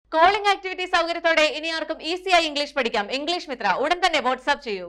calling activity സൗകര്യത്തോടെ ഇനി ആർക്കും ഈസിയായി ഇംഗ്ലീഷ് പഠിക്കാം ഇംഗ്ലീഷ് മിത്ര ഉടൻ തന്നെ വാട്സ്ആപ്പ് ചെയ്യൂ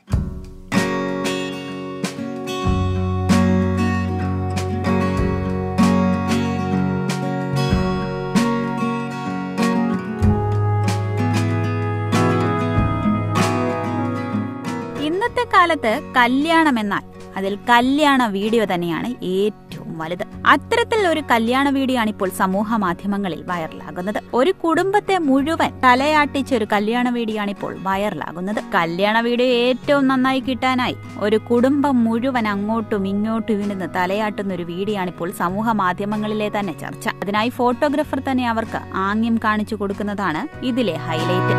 ഇന്നത്തെ കാലത്ത് കല്യാണം എന്നാൽ അതിൽ കല്യാണ വീഡിയോ തന്നെയാണ് ഏറ്റവും വലുത് അത്തരത്തിൽ ഒരു കല്യാണ വീഡിയോ ആണ് ഇപ്പോൾ സമൂഹ മാധ്യമങ്ങളിൽ വൈറലാകുന്നത് ഒരു കുടുംബത്തെ മുഴുവൻ തലയാട്ടിച്ച ഒരു കല്യാണ വീഡിയോ ആണ് ഇപ്പോൾ വൈറലാകുന്നത് കല്യാണ വീഡിയോ ഏറ്റവും നന്നായി കിട്ടാനായി ഒരു കുടുംബം മുഴുവൻ അങ്ങോട്ടും ഇങ്ങോട്ടും ഇരുന്ന് തലയാട്ടുന്ന ഒരു വീഡിയോ ആണ് ഇപ്പോൾ സമൂഹ മാധ്യമങ്ങളിലെ തന്നെ ചർച്ച അതിനായി ഫോട്ടോഗ്രാഫർ തന്നെ അവർക്ക് ആംഗ്യം കാണിച്ചു കൊടുക്കുന്നതാണ് ഇതിലെ ഹൈലൈറ്റ്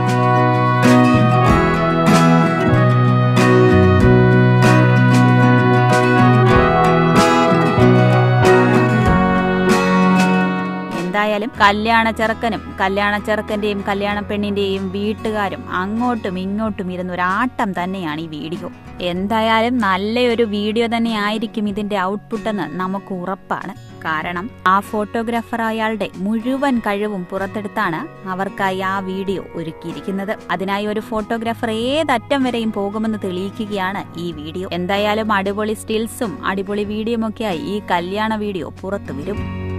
എന്തായാലും കല്യാണ ചെറുക്കനും കല്യാണ ചെറുക്കന്റെയും കല്യാണ പെണ്ണിന്റെയും വീട്ടുകാരും അങ്ങോട്ടും ഇങ്ങോട്ടും ഇരുന്ന ഒരു ആട്ടം തന്നെയാണ് ഈ വീഡിയോ എന്തായാലും നല്ലൊരു വീഡിയോ തന്നെ ആയിരിക്കും ഇതിന്റെ ഔട്ട്പുട്ട് എന്ന് നമുക്ക് ഉറപ്പാണ് കാരണം ആ ഫോട്ടോഗ്രാഫർ അയാളുടെ മുഴുവൻ കഴിവും പുറത്തെടുത്താണ് അവർക്കായി ആ വീഡിയോ ഒരുക്കിയിരിക്കുന്നത് അതിനായി ഒരു ഫോട്ടോഗ്രാഫർ ഏതറ്റം വരെയും പോകുമെന്ന് തെളിയിക്കുകയാണ് ഈ വീഡിയോ എന്തായാലും അടിപൊളി സ്റ്റിൽസും അടിപൊളി വീഡിയോയും ഒക്കെയായി ഈ കല്യാണ വീഡിയോ പുറത്തു വരും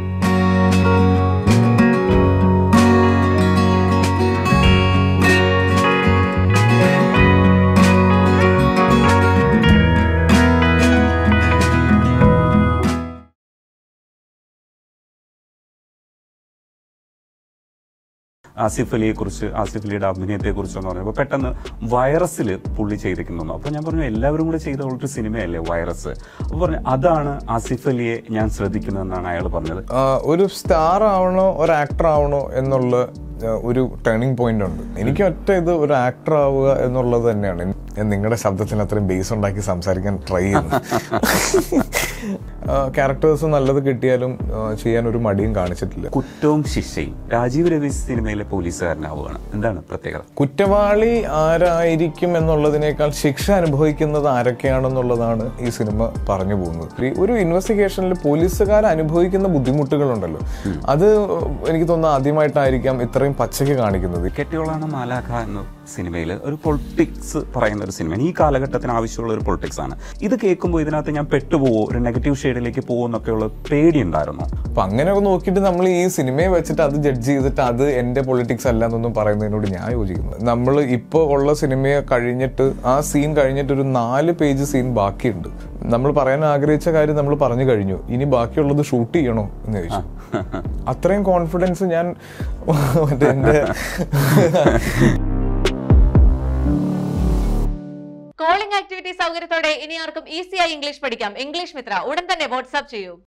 ആസിഫ് അലിയെ കുറിച്ച് ആസിഫ് അലിയുടെ അഭിനയത്തെ കുറിച്ചെന്ന് പറഞ്ഞപ്പോൾ പെട്ടെന്ന് വൈറസിൽ പുള്ളി ചെയ്തിരിക്കുന്നു അപ്പോൾ ഞാൻ പറഞ്ഞു എല്ലാവരും കൂടെ ചെയ്ത ഒരു സിനിമയല്ലേ വൈറസ് അപ്പോൾ പറഞ്ഞു അതാണ് ആസിഫ് അലിയെ ഞാൻ ശ്രദ്ധിക്കുന്നതെന്നാണ് അയാൾ പറഞ്ഞത് ആ, ഒരു സ്റ്റാർ ആവണോ ഒരു ആക്ടർ ആവണോ എന്നുള്ള ആ, ഒരു ടേണിംഗ് പോയിന്റ് ഉണ്ട് എനിക്ക് ഒറ്റ ഇത് ഒരു ആക്ടർ ആവുക എന്നുള്ളത് തന്നെയാണ് ഞാൻ നിങ്ങളുടെ ശബ്ദത്തിന് അത്രയും ബേസ് ഉണ്ടാക്കി സംസാരിക്കാൻ ട്രൈ ചെയ്യുന്നു ക്യാരക്ടേഴ്സ് നല്ലത് കിട്ടിയാലും ആ, ചെയ്യാൻ ഒരു മടിയും കാണിച്ചിട്ടില്ല കുറ്റവും ശിക്ഷയും രാജീവ് രവി സിനിമയിലെ പോലീസുകാരനാവുകയാണ് എന്താണ് പ്രത്യേകത കുറ്റവാളി ആരായിരിക്കും എന്നുള്ളതിനേക്കാൾ ശിക്ഷ അനുഭവിക്കുന്നത് ആരൊക്കെയാണെന്നുള്ളതാണ് ഈ സിനിമ പറഞ്ഞു പോകുന്നത് ഈ ഒരു ഇൻവെസ്റ്റിഗേഷനിൽ പോലീസുകാർ അനുഭവിക്കുന്ന ബുദ്ധിമുട്ടുകളുണ്ടല്ലോ അത് എനിക്ക് തോന്നുന്നു ആദ്യമായിട്ടായിരിക്കാം ഇത്രയും പച്ചയ്ക്ക് കാണിക്കുന്നത് കെട്ടിയോളാണ് മാലാഖ എന്ന സിനിമയിൽ ഒരു പൊളിറ്റിക്സ് പറയുന്ന ഒരു സിനിമയാണ് ഈ കാലഘട്ടത്തിന് ആവശ്യമുള്ള ഒരു പൊളിറ്റിക്സ് ആണ് ഇത് കേൾക്കുമ്പോൾ ഇതിനകത്ത് ഞാൻ പെട്ടുപോവോ ഒരു നെഗറ്റീവ് ഷെയ്ഡിലേക്ക് പോകുമോ എന്നൊക്കെയുള്ള പേടിയുണ്ടായിരുന്നു അപ്പൊ അങ്ങനെയൊക്കെ നോക്കിയിട്ട് നമ്മൾ ഈ സിനിമയെ വെച്ചിട്ട് അത് ജഡ്ജ് ചെയ്തിട്ട് അത് എന്റെ പൊളിറ്റിക്സ് അല്ല എന്നൊന്നും പറയുന്നതിനോട് ഞാൻ യോജിക്കുന്നു നമ്മൾ ഇപ്പോൾ ഉള്ള സിനിമയെ കഴിഞ്ഞിട്ട് ആ സീൻ കഴിഞ്ഞിട്ട് ഒരു നാല് പേജ് സീൻ ബാക്കിയുണ്ട് നമ്മൾ പറയാൻ ആഗ്രഹിച്ച കാര്യം നമ്മൾ പറഞ്ഞു കഴിഞ്ഞു ഇനി ബാക്കിയുള്ളത് ഷൂട്ട് ചെയ്യണോ എന്ന് ചോദിച്ചു അത്രയും കോൺഫിഡൻസ് ഞാൻ മറ്റേ എന്റെ കോളിംഗ് ആക്ടിവിറ്റി സൗകര്യത്തോടെ ഇനി ആർക്കും ഈസിയായി ഇംഗ്ലീഷ് പഠിക്കാം ഇംഗ്ലീഷ് മിത്ര ഉടൻ തന്നെ വാട്സ്ആപ്പ് ചെയ്യൂ